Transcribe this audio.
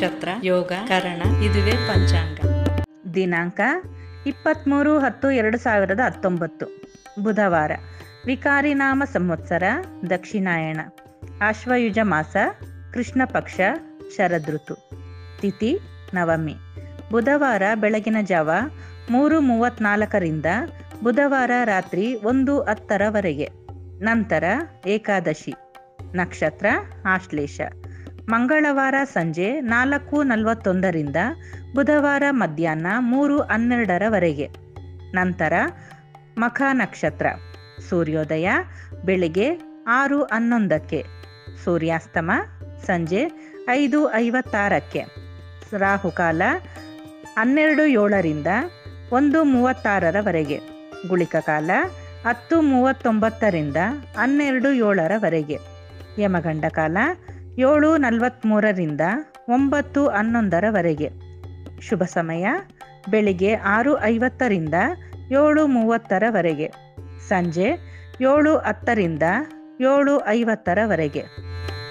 ನಕ್ಷತ್ರ ಯೋಗ ಕರಣ ಇದುವೇ ಪಂಚಾಂಗ ದಿನಾಂಕ ಇಪ್ಪತ್ತ್ಮೂರು ಹತ್ತು ಎರಡು ಸಾವಿರದ ಹತ್ತೊಂಬತ್ತು ಬುಧವಾರ ವಿಕಾರಿನಾಮ ಸಂವತ್ಸರ ದಕ್ಷಿಣಾಯಣ ಆಶ್ವಯುಜ ಮಾಸ ಕೃಷ್ಣ ಪಕ್ಷ ಶರದೃತು ತಿಥಿ ನವಮಿ ಬುಧವಾರ ಬೆಳಗಿನ ಜಾವ ಮೂರು ಮೂವತ್ನಾಲ್ಕರಿಂದ ಬುಧವಾರ ರಾತ್ರಿ ಒಂದು ಹತ್ತರವರೆಗೆ ನಂತರ ಏಕಾದಶಿ ನಕ್ಷತ್ರ ಆಶ್ಲೇಷ ಮಂಗಳವಾರ ಸಂಜೆ ನಾಲ್ಕು ನಲವತ್ತೊಂದರಿಂದ ಬುಧವಾರ ಮಧ್ಯಾಹ್ನ ಮೂರು ಹನ್ನೆರಡರವರೆಗೆ ನಂತರ ಮಖ ನಕ್ಷತ್ರ ಸೂರ್ಯೋದಯ ಬೆಳಿಗ್ಗೆ ಆರು ಹನ್ನೊಂದಕ್ಕೆ ಸೂರ್ಯಾಸ್ತಮ ಸಂಜೆ ಐದು ಐವತ್ತಾರಕ್ಕೆ ರಾಹುಕಾಲ ಹನ್ನೆರಡು ಏಳರಿಂದ ಒಂದು ಮೂವತ್ತಾರರವರೆಗೆ ಗುಳಿಕ ಕಾಲ ಹತ್ತು ಮೂವತ್ತೊಂಬತ್ತರಿಂದ ಹನ್ನೆರಡು ಏಳರವರೆಗೆ ಯಮಗಂಡ ಕಾಲ ಏಳು ನಲವತ್ತ್ಮೂರರಿಂದ ಒಂಬತ್ತು ಹನ್ನೊಂದರವರೆಗೆ ಶುಭ ಸಮಯ ಬೆಳಿಗ್ಗೆ ಆರು ಐವತ್ತರಿಂದ ಏಳು ಮೂವತ್ತರವರೆಗೆ ಸಂಜೆ ಏಳು ಹತ್ತರಿಂದ ಏಳು ಐವತ್ತರವರೆಗೆ